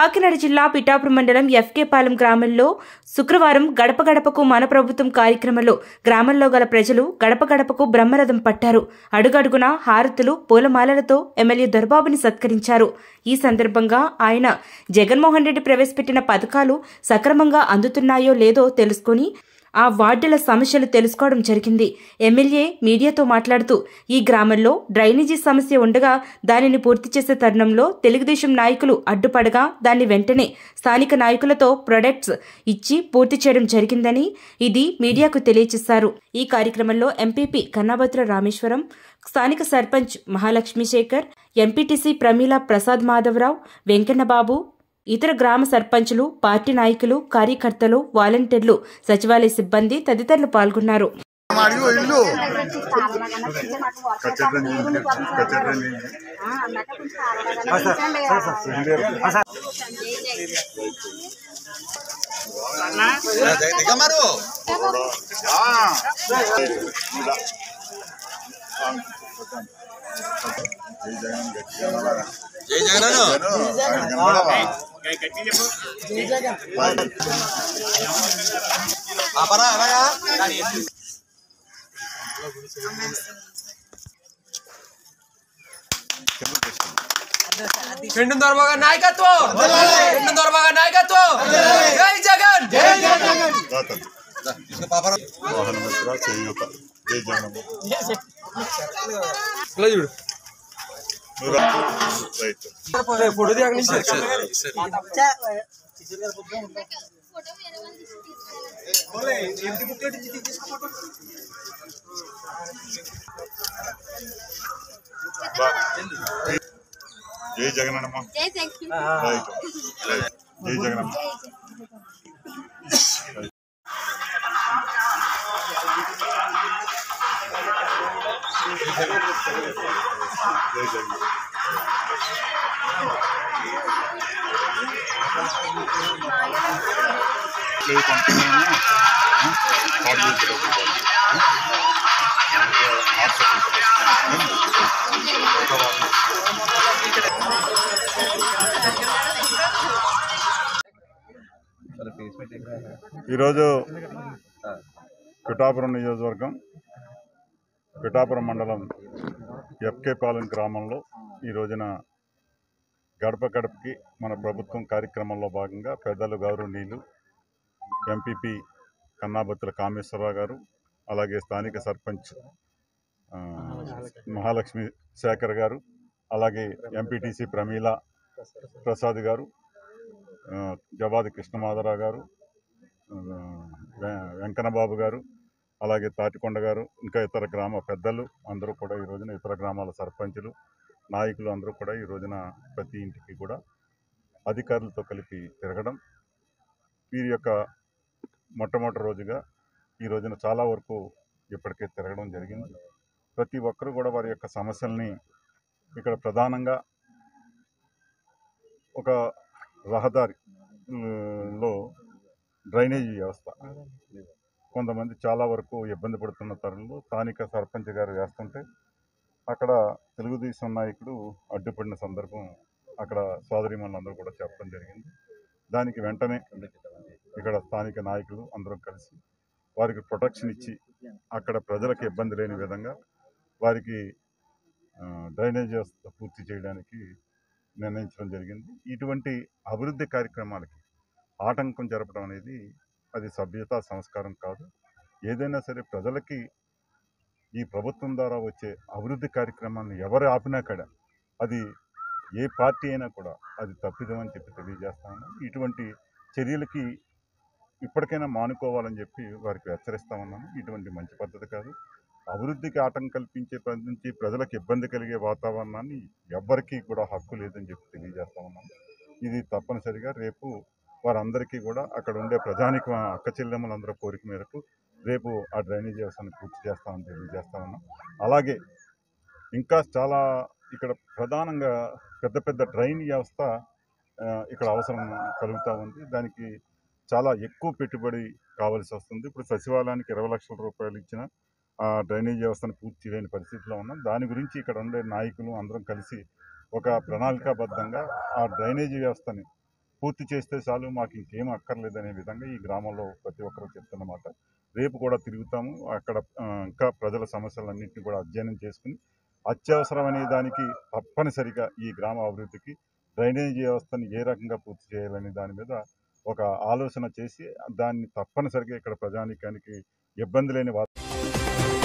కాకినాడ జిల్లా పిఠాపురం మండలం ఎఫ్కే పాలెం గ్రామంలో శుక్రవారం గడప గడపకు మన ప్రభుత్వం కార్యక్రమంలో గ్రామంలో గల ప్రజలు గడప గడపకు బ్రహ్మరథం పట్టారు అడుగడుగునా హారతులు పూలమాలలతో ఎమ్మెల్యే దొరబాబుని సత్కరించారు ఈ సందర్భంగా ఆయన జగన్మోహన్ రెడ్డి ప్రవేశపెట్టిన పథకాలు సక్రమంగా అందుతున్నాయో లేదో తెలుసుకుని ఆ వార్డుల సమస్యలు తెలుసుకోవడం జరిగింది ఎమ్మెల్యే మీడియాతో మాట్లాడుతూ ఈ గ్రామంలో డ్రైనేజీ సమస్య ఉండగా దానిని పూర్తి చేసే తరుణంలో తెలుగుదేశం నాయకులు అడ్డుపడగా దాన్ని వెంటనే స్థానిక నాయకులతో ప్రొడక్ట్స్ ఇచ్చి పూర్తి చేయడం జరిగిందని ఇది మీడియాకు తెలియజేశారు ఈ కార్యక్రమంలో ఎంపీపీ కన్నాభద్ర రామేశ్వరం స్థానిక సర్పంచ్ మహాలక్ష్మి శేఖర్ ఎంపీటీసీ ప్రమీల ప్రసాద్ మాధవరావు వెంకన్నబాబు ఇతర గ్రామ సర్పంచులు పార్టీ నాయకులు కార్యకర్తలు వాలంటీర్లు సచివాలయ సిబ్బంది తదితరులు పాల్గొన్నారు అడిగి ఇల్లు దిగమరు జై జగన్ పాపరా అలాగా రెండు దొరబాగా నాయకత్వం రెండు దొరబాగా నాయకత్వం జై జగన్ పాపరా ఇలా చూడు ఫోటో దిగండి జై జగనన్నమ్మ జై శక్తి రైట్ రైట్ జై జగనమ్మ జై జగన్ లేదు పంపిణీ ఈరోజు పిఠాపురం నియోజకవర్గం పిఠాపురం మండలం ఎఫ్కే పాలెం గ్రామంలో ఈ రోజున గడప గడపకి మన ప్రభుత్వం కార్యక్రమంలో భాగంగా పెద్దలు గౌరవనీయులు ఎంపీపీ కన్నాబత్తుల కామేశ్వరరావు గారు అలాగే స్థానిక సర్పంచ్ ఆ, మహాలక్ష్మి శేఖర్ గారు అలాగే ఎంపీటీసీ ప్రమీల ప్రసాద్ గారు ఆ, జవాది కృష్ణమాధవరావు గారు ఆ, వె- వెంకన్నబాబు గారు అలాగే తాటికొండ గారు ఇంకా ఇతర గ్రామ పెద్దలు అందరూ కూడా ఈ రోజున ఇతర గ్రామాల సర్పంచులు నాయకులు అందరూ కూడా ఈ రోజున ప్రతి ఇంటికి కూడా అధికారులతో కలిపి తిరగడం వీరి యొక్క మొట్టమొదటి రోజుగా ఈ రోజున చాలా వరకు ఇప్పటికే తిరగడం జరిగింది ప్రతి ఒక్కరు కూడా వారి యొక్క సమస్యల్ని ఇక్కడ ప్రధానంగా ఒక రహదారి ఉమ్, లో డ్రైనేజీ వ్యవస్థ కొంతమంది చాలా వరకు ఇబ్బంది పడుతున్న తరుణంలో స్థానిక సర్పంచ్ గారు వేస్తుంటే అక్కడ తెలుగుదేశం నాయకుడు అడ్డుపడిన సందర్భం అక్కడ సోదరిమణులందరూ కూడా చెప్పడం జరిగింది దానికి వెంటనే ఇక్కడ స్థానిక నాయకులు అందరం కలిసి వారికి ప్రొటెక్షన్ ఇచ్చి అక్కడ ప్రజలకు ఇబ్బంది లేని విధంగా వారికి ఆ, డ్రైనేజ్ వ్యవస్థ పూర్తి చేయడానికి నిర్ణయించడం జరిగింది ఇటువంటి అభివృద్ధి కార్యక్రమాలకి ఆటంకం జరపడం అనేది అది సభ్యతా సంస్కారం కాదు ఏదైనా సరే ప్రజలకి ఈ ప్రభుత్వం ద్వారా వచ్చే అభివృద్ధి కార్యక్రమాలను ఎవరు ఆపినా కూడా అది ఏ పార్టీ అయినా కూడా అది తప్పిదమని చెప్పి తెలియజేస్తాను ఇటువంటి చర్యలకి ఇప్పటికైనా మానుకోవాలని చెప్పి వారికి హెచ్చరిస్తా ఉన్నాను ఇటువంటి మంచి పద్ధతి కాదు అభివృద్ధికి ఆటంకం కల్పించే పని నుంచి ప్రజలకు ఇబ్బంది కలిగే వాతావరణాన్ని ఎవ్వరికీ కూడా హక్కు లేదని చెప్పి తెలియజేస్తా ఉన్నాను ఇది తప్పనిసరిగా రేపు వారందరికీ కూడా అక్కడ ఉండే ప్రజానికి అక్క చెల్లెమ్మలందరూ కోరిక మేరకు రేపు ఆ డ్రైనేజ్ వ్యవస్థను పూర్తి చేస్తామని తెలియజేస్తా ఉన్నాం అలాగే ఇంకా చాలా ఇక్కడ ప్రధానంగా పెద్ద పెద్ద డ్రైన్ వ్యవస్థ ఆ, ఇక్కడ అవసరం కలుగుతూ ఉంది దానికి చాలా ఎక్కువ పెట్టుబడి కావాల్సి వస్తుంది ఇప్పుడు సచివాలయానికి ఇరవై లక్షల రూపాయలు ఇచ్చిన ఆ డ్రైనేజ్ వ్యవస్థను పూర్తి చేయలేని పరిస్థితిలో ఉన్నాం దాని గురించి ఇక్కడ ఉండే నాయకులు అందరం కలిసి ఒక ప్రణాళికాబద్ధంగా ఆ డ్రైనేజీ వ్యవస్థని పూర్తి చేస్తే చాలు మాకు ఇంకేం అక్కర్లేదనే విధంగా ఈ గ్రామంలో ప్రతి ఒక్కరూ చెప్తున్నమాట రేపు కూడా తిరుగుతాము అక్కడ ఆ, ఇంకా ప్రజల సమస్యలన్నింటినీ కూడా అధ్యయనం చేసుకుని అత్యవసరం అనే దానికి తప్పనిసరిగా ఈ గ్రామ అభివృద్ధికి డ్రైనేజీ వ్యవస్థను ఏ రకంగా పూర్తి చేయాలనే దాని మీద ఒక ఆలోచన చేసి దాన్ని తప్పనిసరిగా ఇక్కడ ప్రజానికానికి ఇబ్బంది లేని వాతావరణం